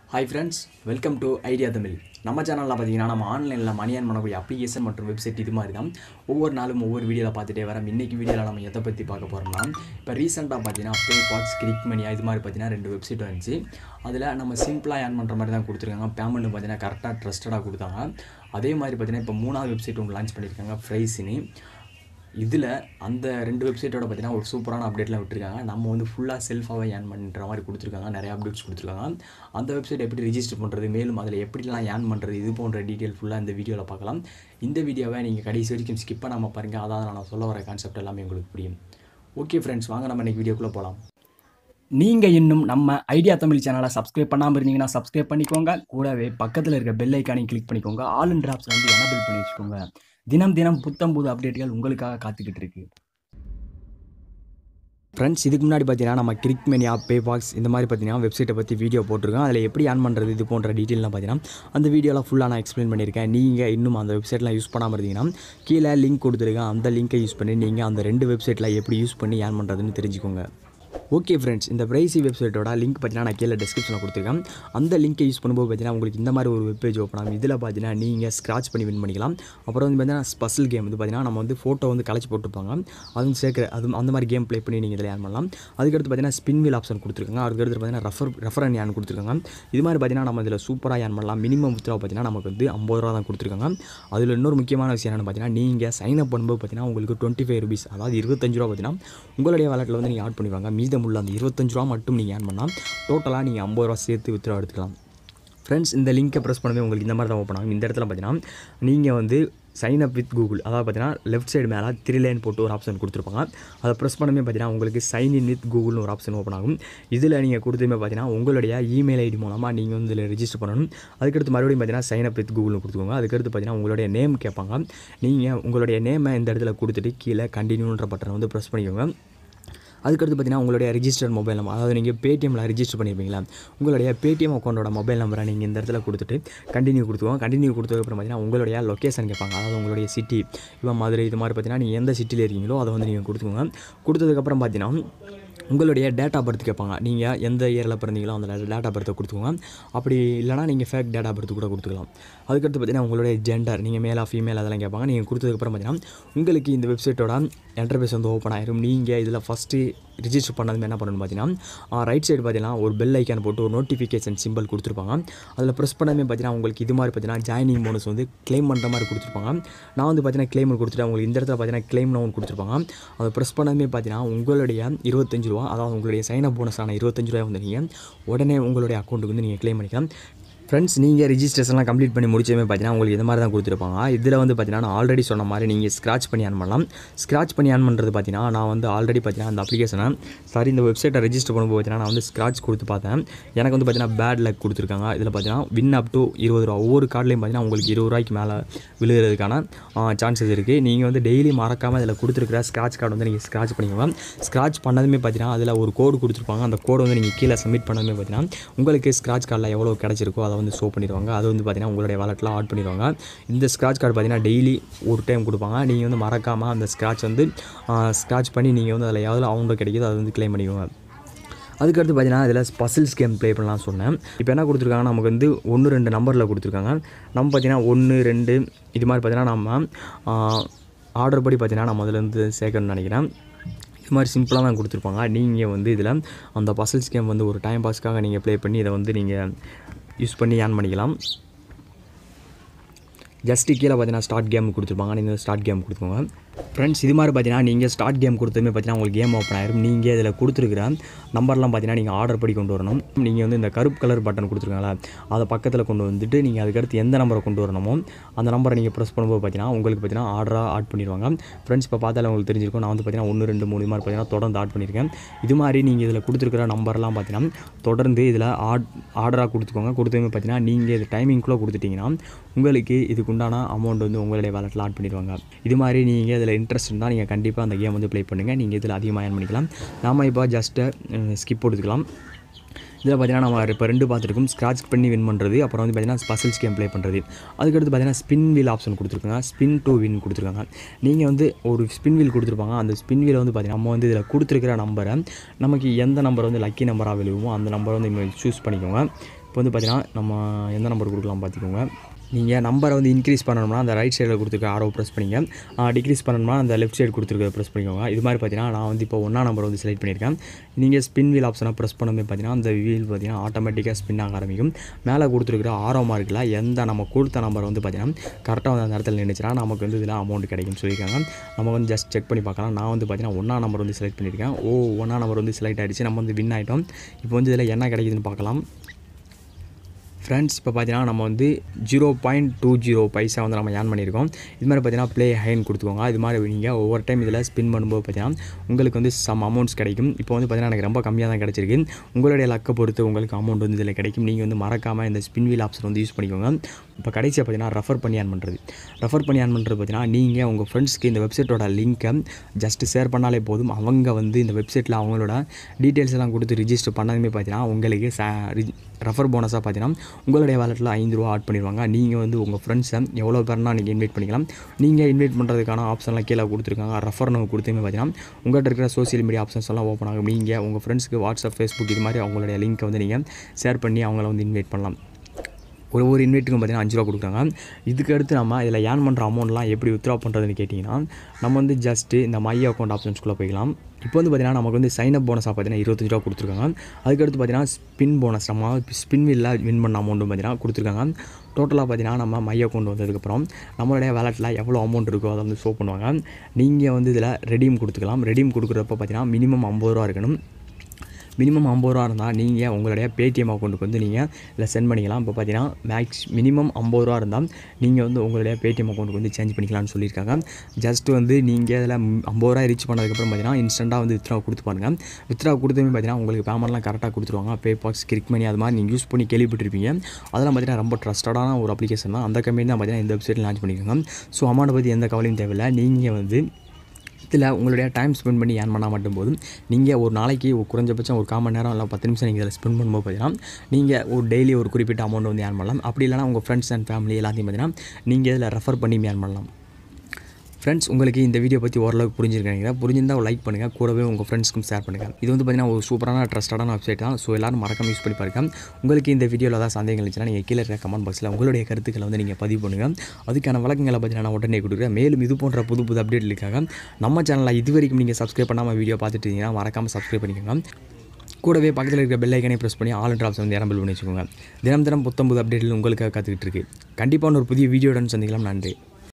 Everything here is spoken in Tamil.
hi friends welcome to idea Tamil நம்ம சேனலில் பார்த்தீங்கன்னா நம்ம ஆன்லைனில் மணி ஏர்ன் பண்ணக்கூடிய அப்ளிகேஷன் மற்றும் வெப்சைட் இது மாதிரி தான் ஒவ்வொரு நாளும் ஒவ்வொரு வீடியோவில் பார்த்துட்டே வரோம் இன்றைக்கி வீடியோவில் நம்ம எதை பற்றி பார்க்க போகிறோம்னா இப்போ ரீசெண்டாக பார்த்தீங்கன்னா பே பாட்ஸ் கிளிக் மணியா இது மாதிரி பார்த்தீங்கன்னா ரெண்டு வெப்சைட் வந்துச்சு அதில் நம்ம சிம்பிளாக ஏர்ன் பண்ணுற மாதிரி தான் கொடுத்துருக்காங்க பேமெண்ட் பார்த்தீங்கன்னா கரெக்டாக ட்ரஸ்டடாக கொடுத்தாங்க அதே மாதிரி பார்த்தீங்கன்னா இப்போ மூணாவது வெப்சைட் ஒன்று லான்ச் பண்ணியிருக்காங்க ஃப்ரைஸினி இதில் அந்த ரெண்டு வெப்சைட்டோட பார்த்தீங்கன்னா ஒரு சூப்பரான அப்டேட்லாம் விட்டுருக்காங்க நம்ம வந்து ஃபுல்லாக செல்ஃபாகவே ஏர்ன் பண்ணுற மாதிரி கொடுத்துருக்காங்க நிறைய அப்டேட்ஸ் கொடுத்துருக்காங்க அந்த வெப்சைட் எப்படி ரிஜிஸ்டர் பண்ணுறது மேலும் அதில் எப்படிலாம் ஏர்ன் பண்ணுறது இது போன்ற டீட்டெயில் ஃபுல்லாக இந்த வீடியோவில் பார்க்கலாம் இந்த வீடியோவை நீங்கள் கடைசி வரைக்கும் ஸ்கிப் பண்ணாமல் பாருங்கள் அதான் நான் சொல்ல வர கான்செப்ட் எல்லாமே உங்களுக்கு புரியும் ஓகே ஃப்ரெண்ட்ஸ் வாங்க நம்ம இன்றைக்கி வீடியோக்குள்ளே போகலாம் நீங்கள் இன்னும் நம்ம ஐடியா தமிழ் சேனலை சப்ஸ்கிரைப் பண்ணாமல் இருந்தீங்கன்னா சப்ஸ்கிரைப் பண்ணிக்கோங்க கூடவே பக்கத்தில் இருக்க பெல் ஐக்கானையும் கிளிக் பண்ணிக்கோங்க ஆல் அண்ட் ட்ராப்ஸ் வந்து எனபிள் பண்ணி வச்சுக்கோங்க தினம் தினம் புத்தம் புது அப்டேட்டுகள் உங்களுக்காக காத்துக்கிட்டு இருக்கு ஃப்ரெண்ட்ஸ் இதுக்கு முன்னாடி பார்த்தீங்கன்னா நம்ம கிரிக் மெனியா பே பாக்ஸ் இந்த மாதிரி பார்த்தீங்கன்னா வெப்சைட்டை பற்றி வீடியோ போட்டிருக்கோம் அதில் எப்படி ஆன் பண்ணுறது இது போன்ற டீட்டெயிலாம் பார்த்தீங்கன்னா அந்த வீடியோலாம் ஃபுல்லாக நான் எக்ஸ்பிளைன் பண்ணியிருக்கேன் நீங்கள் இன்னும் அந்த வெப்சைட்லாம் யூஸ் பண்ணாமல் இருந்தீங்கன்னா கீழே லிங்க் கொடுத்துருக்கேன் அந்த லிங்கை யூஸ் பண்ணி நீங்கள் அந்த ரெண்டு வெப்சைட்டில் எப்படி யூஸ் பண்ணி ஏர்ன் பண்ணுறதுன்னு தெரிஞ்சுக்கோங்க ஓகே ஃப்ரெண்ட்ஸ் இந்த பிரைசி வெப்சைட்டோட லிங்க் பார்த்தீங்கன்னா நான் கீழே டிஸ்கிரிப்ஷனில் கொடுத்துருக்கேன் அந்த லிங்கை யூஸ் பண்ணும்போது பார்த்தீங்கன்னா உங்களுக்கு இந்த மாதிரி ஒரு வெப் பேஜ் ஓப்பன் ஆகும் இதில் பார்த்தீங்கன்னா நீங்கள் ஸ்க்ராச் பண்ணி வின் பண்ணிக்கலாம் அப்புறம் வந்து பார்த்தீங்கன்னா ஸ்பெஷல் கேம் வந்து பார்த்தீங்கன்னா நம்ம வந்து ஃபோட்டோ வந்து கலைச்சி போட்டுருப்பாங்க அதுவும் சேர்க்குற அது அந்த மாதிரி கேம் ப்ளே பண்ணி நீங்கள் இதில் ஏன் பண்ணலாம் அதுக்கடுத்து பார்த்தீங்கன்னா ஸ்பின் வீல் ஆப்ஷன் கொடுத்துருக்காங்க அதுக்கடுத்து பார்த்தீங்கன்னா ரெஃபர் ரெஃபர் அண்ட் ஏன் கொடுத்துருக்காங்க இது மாதிரி பார்த்தீங்கன்னா நம்ம இதில் சூப்பராக ஏன் பண்ணலாம் மினிமம் வித்ரா பார்த்தீங்கன்னா நமக்கு வந்து ஐம்பது ரூபா தான் கொடுத்துருக்காங்க அதில் இன்னொரு முக்கியமான விஷயம் என்னென்னு பார்த்தீங்கன்னா நீங்கள் சைன் அப் பண்ணும்போது பார்த்தீங்கன்னா உங்களுக்கு டுவெண்ட்டி ஃபைவ் ருபீஸ் அதாவது இருபத்தஞ்சு ரூபா பார்த்தீங்கன்னா உங்களுடைய வாலெட்டில் வந்து நீங்கள் ஆட் பண்ணிடுவாங்க மீதமுள்ள அந்த இருபத்தஞ்சு ரூபா மட்டும் நீங்கள் ஏர்ன் பண்ணால் டோட்டலாக நீங்கள் ஐம்பது ரூபா சேர்த்து வித்ரா எடுத்துக்கலாம் ஃப்ரெண்ட்ஸ் இந்த லிங்கை ப்ரெஸ் பண்ணவே உங்களுக்கு இந்த மாதிரி தான் ஓப்பன் ஆகும் இந்த இடத்துல பார்த்தீங்கன்னா நீங்கள் வந்து சைன் அப் வித் கூகுள் அதாவது பார்த்தீங்கன்னா லெஃப்ட் சைடு மேலே த்ரீ லைன் போட்டு ஒரு ஆப்ஷன் கொடுத்துருப்பாங்க அதை ப்ரெஸ் பண்ணவே பார்த்தீங்கன்னா உங்களுக்கு சைன் இன் வித் கூகுள்னு ஒரு ஆப்ஷன் ஓப்பன் ஆகும் இதில் நீங்கள் கொடுத்துமே பார்த்தீங்கன்னா உங்களுடைய இமெயில் ஐடி மூலமாக நீங்கள் வந்து இதில் ரிஜிஸ்டர் பண்ணணும் அதுக்கடுத்து மறுபடியும் பார்த்தீங்கன்னா சைன் அப் வித் கூகுள்னு கொடுத்துக்கோங்க அதுக்கடுத்து பார்த்தீங்கன்னா உங்களுடைய நேம் கேட்பாங்க நீங்கள் உங்களுடைய நேமை இந்த இடத்துல கொடுத்துட்டு கீழே கண்டினியூன்ற பட்டனை வந்து ப்ரெஸ் பண்ணிக்கோங்க அதுக்கடுத்து பார்த்தீங்கன்னா உங்களுடைய ரிஜிஸ்டர் மொபைல் நம்பர் அதாவது நீங்கள் பேடிஎம்மில் ரிஜிஸ்டர் பண்ணியிருப்பீங்களா உங்களுடைய பேடிஎம் அக்கௌண்ட்டோட மொபைல் நம்பரை நீங்கள் இந்த இடத்துல கொடுத்துட்டு கண்டினியூ கொடுத்துக்கோங்க கண்டினியூ கொடுத்ததுக்கப்புறம் பார்த்தீங்கன்னா உங்களுடைய லொக்கேஷன் கேட்பாங்க அதாவது உங்களுடைய சிட்டி இப்போ மதுரை இது மாதிரி பார்த்தீங்கன்னா நீங்கள் எந்த சிட்டியில் இருக்கீங்களோ அதை வந்து நீங்கள் கொடுத்துக்கோங்க கொடுத்ததுக்கப்புறம் பார்த்தீங்கன்னா உங்களுடைய டேட்டா பர்த் கேட்பாங்க நீங்கள் எந்த இயரில் பிறந்தீங்களோ அந்த டேட்டா பர்த்தை கொடுத்துக்கோங்க அப்படி இல்லைனா நீங்கள் ஃபேக் டேட்டா பர்த் கூட கொடுத்துக்கலாம் அதுக்கடுத்து பார்த்தீங்கன்னா உங்களுடைய ஜெண்டர் நீங்கள் மேலா ஃபீமேல் அதெல்லாம் கேட்பாங்க நீங்கள் கொடுத்ததுக்கப்புறம் பார்த்தீங்கன்னா உங்களுக்கு இந்த வெப்சைட்டோட என்டர்பேஸ் வந்து ஓப்பன் ஆயிரும் நீங்கள் இதில் ஃபஸ்ட்டு ரிஜிஸ்டர் பண்ணது என்ன பண்ணணும் பார்த்தீங்கன்னா ரைட் சைடு பார்த்தீங்கன்னா ஒரு பெல் ஐக்கான் போட்டு ஒரு நோட்டிஃபிகேஷன் சிம்பிள் கொடுத்துருப்பாங்க அதில் ப்ரெஸ் பண்ணவே பார்த்தீங்கன்னா உங்களுக்கு இது மாதிரி பார்த்தீங்கன்னா ஜாயினிங் போனஸ் வந்து க்ளைம் பண்ணுற மாதிரி கொடுத்துருப்பாங்க நான் வந்து பார்த்தீங்கன்னா க்ளைம் கொடுத்துட்டு உங்களுக்கு இந்த இடத்துல பார்த்தீங்கன்னா க்ளைம் ஒன்று கொடுத்துருப்பாங்க அதை ப்ரெஸ் பண்ணவே பார்த்தீங்கன்னா உங்களுடைய இருபத்தஞ்சு ரூபா அதாவது உங்களுடைய சைன் அப் போனஸான இருபத்தஞ்சு ரூபாய் வந்து நீங்கள் உடனே உங்களுடைய அக்கௌண்ட்டுக்கு வந்து நீங்கள் க்ளைம் பண்ணிக்கலாம் ஃப்ரெண்ட்ஸ் நீங்கள் ரிஜிஸ்ட்ரேஷன்லாம் கம்ப்ளீட் பண்ணி முடிச்சவே பார்த்தீங்கன்னா உங்களுக்கு இது மாதிரி தான் கொடுத்துருப்பாங்க இதில் வந்து பார்த்தீங்கன்னா நான் ஆல்ரெடி சொன்ன மாதிரி நீங்கள் ஸ்க்ராச் பண்ணி ஆன் பண்ணலாம் ஸ்க்ராச் பண்ணி ஆன் பண்ணுறது பார்த்தீங்கன்னா நான் வந்து ஆல்ரெடி பார்த்தீங்கன்னா அந்த அப்ளிகேஷனை சாரி இந்த வெப்சைட்டை ரெஜிஸ்டர் பண்ணும்போது பார்த்தீங்கன்னா நான் வந்து ஸ்க்ராச் கொடுத்து பார்த்தேன் எனக்கு வந்து பார்த்தீங்கன்னா பேட் லக் கொடுத்துருக்காங்க இதில் பார்த்தீங்கன்னா வின் அப் டு இருபது ரூபா ஒவ்வொரு கார்ட்லேயும் பார்த்தீங்கன்னா உங்களுக்கு இருபது ரூபாய்க்கு மேலே விழுகிறதுக்கான சான்சஸ் இருக்குது நீங்கள் வந்து டெய்லி மறக்காமல் இதில் கொடுத்துருக்குற ஸ்க்ராச் கார்டு வந்து நீங்கள் ஸ்க்ராச் பண்ணிக்கோங்க ஸ்க்ராச் பண்ணதுமே பார்த்தீங்கன்னா அதில் ஒரு கோடு கொடுத்துருப்பாங்க அந்த கோடு வந்து நீங்கள் கீழே சப்மிட் பண்ணதுமே பார்த்தீங்கன்னா உங்களுக்கு ஸ்க்ராச் கார்டில் எவ்வளோ கிடச்சிருக்கோ அதை வந்து ஷோ பண்ணிடுவாங்க அது வந்து பார்த்தீங்கன்னா உங்களுடைய வாலெட்டில் ஆட் பண்ணிடுவாங்க இந்த ஸ்க்ராட்ச் கார்டு பார்த்தீங்கன்னா டெய்லி ஒரு டைம் கொடுப்பாங்க நீங்கள் வந்து மறக்காமல் அந்த ஸ்க்ராட்ச் வந்து ஸ்க்ராட்ச் பண்ணி நீங்கள் வந்து அதில் எவ்வளோ அமௌண்ட் கிடைக்குதோ அதை வந்து க்ளைம் பண்ணிக்கோங்க அதுக்கடுத்து பார்த்தீங்கன்னா இதில் பசில்ஸ் கேம் ப்ளே பண்ணலாம் சொன்னேன் இப்போ என்ன கொடுத்துருக்காங்க நமக்கு வந்து ஒன்று ரெண்டு நம்பரில் கொடுத்துருக்காங்க நம்ம பார்த்தீங்கன்னா ஒன்று ரெண்டு இது மாதிரி பார்த்தீங்கன்னா நம்ம ஆர்டர் படி பார்த்தீங்கன்னா நம்ம அதில் வந்து சேர்க்கணும்னு நினைக்கிறேன் இது மாதிரி சிம்பிளாக தான் கொடுத்துருப்பாங்க நீங்கள் வந்து இதில் அந்த பசில்ஸ் கேம் வந்து ஒரு டைம் பாஸ்க்காக நீங்கள் ப்ளே பண்ணி இதை வந்து நீங்கள் யூஸ் பண்ணி ஏர்ன் பண்ணிக்கலாம் ஜஸ்ட்டு கீழே பார்த்தீங்கன்னா ஸ்டார்ட் கேம் கொடுத்துருப்பாங்க நீங்கள் ஸ்டார்ட் கேம் கொடுத்துக்கோங்க ஃப்ரெண்ட்ஸ் இது மாதிரி பார்த்தீங்கன்னா நீங்கள் ஸ்டார்ட் கேம் கொடுத்ததுமே பார்த்தீங்கன்னா உங்களுக்கு கேம் ஓப்பன் ஆயிரும் நீங்கள் இதில் கொடுத்துருக்குற நம்பர்லாம் பார்த்தீங்கன்னா நீங்கள் ஆர்டர் படி கொண்டு வரணும் நீங்கள் வந்து இந்த கருப்பு கலர் பட்டன் கொடுத்துருக்காங்களா அதை பக்கத்தில் கொண்டு வந்துட்டு நீங்கள் அதுக்கடுத்து எந்த நம்பரை கொண்டு வரணுமோ அந்த நம்பரை நீங்கள் ப்ரெஸ் பண்ணும்போது பார்த்தீங்கன்னா உங்களுக்கு பார்த்தீங்கன்னா ஆர்டராக ஆட் பண்ணிடுவாங்க ஃப்ரெண்ட்ஸ் இப்போ பார்த்தாலும் உங்களுக்கு தெரிஞ்சிருக்கும் நான் வந்து பார்த்தீங்கன்னா ஒன்று ரெண்டு மூணு மாதிரி பார்த்தீங்கன்னா தொடர்ந்து ஆட் பண்ணியிருக்கேன் இது மாதிரி நீங்கள் இதில் கொடுத்துருக்கிற நம்பர்லாம் பார்த்தீங்கன்னா தொடர்ந்து இதில் ஆட் ஆர்டராக கொடுத்துக்கோங்க கொடுத்ததுமே பார்த்தீங்கன்னா நீங்கள் இது டைமிங்குள்ளே கொடுத்துட்டிங்கன்னா உங்களுக்கு இதுக்குண்டான அமௌண்ட் வந்து உங்களுடைய வேலெட்டில் ஆட் பண்ணிடுவாங்க இது மாதிரி நீங்கள் இதில் இன்ட்ரெஸ்ட் இருந்தால் நீங்கள் கண்டிப்பாக அந்த கேம் வந்து ப்ளே பண்ணுங்கள் நீங்கள் இதில் அதிகமாக ஏர்ன் பண்ணிக்கலாம் நாம் இப்போ ஜஸ்ட்டு ஸ்கிப் கொடுத்துக்கலாம் இதில் பார்த்தீங்கன்னா நம்ம இப்போ ரெண்டு பார்த்துருக்கோம் ஸ்க்ராட்ச் பண்ணி வின் பண்ணுறது அப்புறம் வந்து பார்த்தீங்கன்னா பசில்ஸ் கேம் ப்ளே பண்ணுறது அதுக்கடுத்து பார்த்தீங்கன்னா ஸ்பின் வீல் ஆப்ஷன் கொடுத்துருக்காங்க ஸ்பின் டு வின் கொடுத்துருக்காங்க நீங்கள் வந்து ஒரு ஸ்பின் வீல் கொடுத்துருப்பாங்க அந்த ஸ்பின் வீலை வந்து பார்த்தீங்கன்னா நம்ம வந்து இதில் கொடுத்துருக்கிற நம்பரை நமக்கு எந்த நம்பர் வந்து லக்கி நம்பராக விழுவுமோ அந்த நம்பரை வந்து நீங்கள் சூஸ் பண்ணிக்கோங்க இப்போ வந்து பார்த்தீங்கன்னா நம்ம எந்த நம்பர் கொடுக்கலாம் பார்த்துக்கோங்க நீங்கள் நம்பரை வந்து இன்க்ரீஸ் பண்ணணும்னா அந்த ரைட் சைடில் கொடுத்துருக்க ஆரோ ப்ரெஸ் பண்ணிங்க டிக்ரீஸ் பண்ணணும்னா அந்த லெஃப்ட் சைடு கொடுத்துருக்க ப்ரெஸ் பண்ணிக்கோங்க இது மாதிரி பார்த்தீங்கன்னா நான் வந்து இப்போ ஒன்றா நம்பர் வந்து செலக்ட் பண்ணியிருக்கேன் நீங்கள் ஸ்பின் வீல் ஆப்ஷனை ப்ரெஸ் பண்ணும்போது பார்த்தீங்கன்னா அந்த வீல் பார்த்தீங்கன்னா ஆட்டோமேட்டிக்காக ஸ்பின் ஆக ஆரம்பிக்கும் மேலே கொடுத்துருக்கிற ஆரோ மார்க்கில் எந்த நம்ம கொடுத்த நம்பர் வந்து பார்த்தீங்கன்னா கரெக்டாக வந்து அந்த இடத்துல நின்றுச்சுன்னா நமக்கு வந்து இதில் அமௌண்ட் கிடைக்கும் சொல்லியிருக்காங்க நம்ம வந்து ஜஸ்ட் செக் பண்ணி பார்க்கலாம் நான் வந்து பார்த்தீங்கன்னா ஒன்றா நம்பர் வந்து செலக்ட் பண்ணியிருக்கேன் ஓ ஒன்றா நம்பர் வந்து செலக்ட் ஆகிடுச்சு நம்ம வந்து வின் ஆகிட்டோம் இப்போ வந்து இதில் என்ன கிடைக்குதுன்னு பார்க்கலாம் ஃப்ரெண்ட்ஸ் இப்போ பார்த்தீங்கன்னா நம்ம வந்து zero point two zero paisa வந்து நம்ம ஏர்ன் பண்ணியிருக்கோம் இது மாதிரி பார்த்தீங்கன்னா ப்ளே ஹைன்னு கொடுத்துக்கோங்க இது மாதிரி நீங்கள் ஒவ்வொரு டைம் இதில் ஸ்பின் பண்ணும்போது பார்த்தீங்கன்னா உங்களுக்கு வந்து சம் அமௌண்ட்ஸ் கிடைக்கும் இப்போ வந்து பார்த்தீங்கன்னா எனக்கு ரொம்ப கம்மியாக தான் கிடச்சிருக்கு உங்களுடைய லக்கை பொறுத்து உங்களுக்கு அமௌண்ட் வந்து இதில் கிடைக்கும் நீங்கள் வந்து மறக்காமல் இந்த ஸ்பின் வீல் ஆப்ஷன் வந்து யூஸ் பண்ணிக்கோங்க இப்போ கடைசியாக பார்த்தீங்கன்னா ரெஃபர் பண்ணி ஆன் பண்ணுறது ரெஃபர் பண்ணி ஆன் பண்ணுறது பார்த்தீங்கன்னா நீங்கள் உங்கள் ஃப்ரெண்ட்ஸ்க்கு இந்த வெப்சைட்டோட லிங்க்கை ஜஸ்ட் ஷேர் பண்ணாலே போதும் அவங்க வந்து இந்த வெப்சைட்டில் அவங்களோட டீட்டெயில்ஸ் எல்லாம் கொடுத்து ரிஜிஸ்டர் பண்ணதுமே பார்த்தீங்கன்னா உங்களுக்கு ரெஃபர் போனஸாக பார்த்தீங்கன்னா உங்களுடைய வாலெட்டில் ஐந்து ரூபா ஆட் பண்ணிடுவாங்க நீங்கள் வந்து உங்கள் ஃப்ரெண்ட்ஸை எவ்வளோ பேர்னா நீங்கள் இன்வைட் பண்ணிக்கலாம் நீங்கள் இன்வைட் பண்ணுறதுக்கான ஆப்ஷன்லாம் கீழே கொடுத்துருக்காங்க ரெஃபர் நம்ம கொடுத்துமே பார்த்தீங்கன்னா உங்கள்கிட்ட இருக்கிற சோசியல் மீடியா ஆப்ஷன்ஸ் எல்லாம் ஓப்பன் ஆகும் நீங்கள் உங்கள் ஃப்ரெண்ட்ஸ்க்கு வாட்ஸ்அப் ஃபேஸ்புக் இது மாதிரி அவங்களுடைய லிங்க்கை வந்து நீங்கள் ஷேர் பண்ணி அவங்கள வந்து இன்வைட் பண்ணலாம் ஒரு ஒரு இன்வைட்டுக்கும் பார்த்தீங்கன்னா அஞ்சு ரூபா கொடுக்குறாங்க இதுக்கு அடுத்து நம்ம இதில் ஏர்ன் பண்ணுற அமௌண்ட்லாம் எப்படி வித்ரா பண்ணுறதுன்னு கேட்டிங்கன்னா நம்ம வந்து ஜஸ்ட்டு இந்த மை அக்கௌண்ட் ஆப்ஷன்ஸ்குள்ளே போய்க்கலாம் இப்போ வந்து பார்த்தீங்கன்னா நமக்கு வந்து சைன் அப் போனஸாக பார்த்தீங்கன்னா இருபத்தஞ்சு ரூபா கொடுத்துருக்காங்க அதுக்கடுத்து பார்த்தீங்கன்னா ஸ்பின் போனஸ் நம்ம ஸ்பின் வீலில் வின் பண்ண அமௌண்ட்டும் பார்த்தீங்கன்னா கொடுத்துருக்காங்க டோட்டலாக பார்த்தீங்கன்னா நம்ம மை அக்கௌண்ட் வந்ததுக்கப்புறம் நம்மளுடைய வேலெட்டில் எவ்வளோ அமௌண்ட் இருக்கோ அதை வந்து ஷோ பண்ணுவாங்க நீங்கள் வந்து இதில் ரெடீம் கொடுத்துக்கலாம் ரெடீம் கொடுக்குறப்ப பார்த்தீங்கன்னா மினிமம் ஐம்பது ரூபா இருக்கணும் மினிமம் ஐம்பது ரூபா இருந்தால் நீங்கள் உங்களுடைய பேடிஎம் அக்கௌண்ட்டுக்கு வந்து நீங்கள் இதில் சென்ட் பண்ணிக்கலாம் இப்போ பார்த்தீங்கன்னா மேக்ஸ் மினிமம் ஐம்பது ரூபா இருந்தால் நீங்கள் வந்து உங்களுடைய பேடிஎம் அக்கௌண்ட்டுக்கு வந்து சேஞ்ச் பண்ணிக்கலாம்னு சொல்லியிருக்காங்க ஜஸ்ட் வந்து நீங்கள் இதில் ஐம்பது ரூபா ரீச் பண்ணதுக்கப்புறம் பார்த்தீங்கன்னா இன்ஸ்டண்ட்டாக வந்து வித்ரா கொடுத்து பாருங்க வித்ரா கொடுத்தமே பார்த்தீங்கன்னா உங்களுக்கு பேமெண்ட்லாம் கரெக்டாக கொடுத்துருவாங்க பே பாக்ஸ் கிரிக் மணி அது மாதிரி நீங்கள் யூஸ் பண்ணி கேள்விப்பட்டிருப்பீங்க அதெல்லாம் பார்த்தீங்கன்னா ரொம்ப ட்ரஸ்டடான ஒரு அப்ளிகேஷன் தான் அந்த கம்பெனி தான் பார்த்தீங்கன்னா இந்த வெப்சைட்டில் லான்ச் பண்ணியிருக்காங்க ஸோ அமௌண்ட்டை பற்றி எந்த கவலையும் தேவையில்லை நீங்கள் வந்து இதில் உங்களுடைய டைம் ஸ்பெண்ட் பண்ணி ஏர்ன் பண்ணால் மட்டும் போதும் நீங்கள் ஒரு நாளைக்கு ஒரு குறைஞ்சபட்சம் ஒரு கால் மணி நேரம் இல்லை பத்து நிமிஷம் நீங்கள் இதில் ஸ்பெண்ட் பண்ணும்போது பார்த்தீங்கன்னா நீங்கள் ஒரு டெய்லி ஒரு குறிப்பிட்ட அமௌண்ட் வந்து ஏர்ன் பண்ணலாம் அப்படி இல்லைனா உங்கள் ஃப்ரெண்ட்ஸ் அண்ட் ஃபேமிலி எல்லாத்தையும் பார்த்தீங்கன்னா நீங்கள் இதில் ரெஃபர் பண்ணி ஏர்ன் பண்ணலாம் ஃப்ரெண்ட்ஸ் உங்களுக்கு இந்த வீடியோ பற்றி ஓரளவுக்கு புரிஞ்சிருக்காங்க புரிஞ்சிருந்தால் லைக் பண்ணுங்கள் கூடவே உங்கள் ஃப்ரெண்ட்ஸ்க்கும் ஷேர் பண்ணுங்கள் இது வந்து பார்த்தீங்கன்னா ஒரு சூப்பரான ட்ரஸ்டடான வெப்சைட் தான் ஸோ எல்லாரும் மறக்காம யூஸ் பண்ணி பாருங்க உங்களுக்கு இந்த வீடியோவில் ஏதாவது சந்தேகங்கள் இருந்துச்சுன்னா நீங்கள் கீழே இருக்க கமெண்ட் பாக்ஸில் உங்களுடைய கருத்துக்களை வந்து நீங்கள் பதிவு பண்ணுங்கள் அதுக்கான வழக்கங்களை பற்றி நான் உடனே கொடுக்குறேன் மேலும் இது போன்ற புது புது அப்டேட்களுக்காக நம்ம சேனலில் இது வரைக்கும் நீங்கள் சப்ஸ்கிரைப் பண்ணாமல் வீடியோ பார்த்துட்டு இருந்தீங்கன்னா மறக்காமல் சப்ஸ்கிரைப் பண்ணிக்கோங்க கூடவே பக்கத்தில் இருக்க பெல் ஐக்கனே ப்ரெஸ் பண்ணி ஆல் ட்ராப்ஸ் வந்து இறம்பல் பண்ணி வச்சுக்கோங்க தினம் தினம் புத்தம்புது அப்டேட்டில் உங்களுக்காக காத்துக்கிட்டு இருக்கு கண்டிப்பான ஒரு புதிய வீடியோடன் சந்திக்கலாம் நன்றி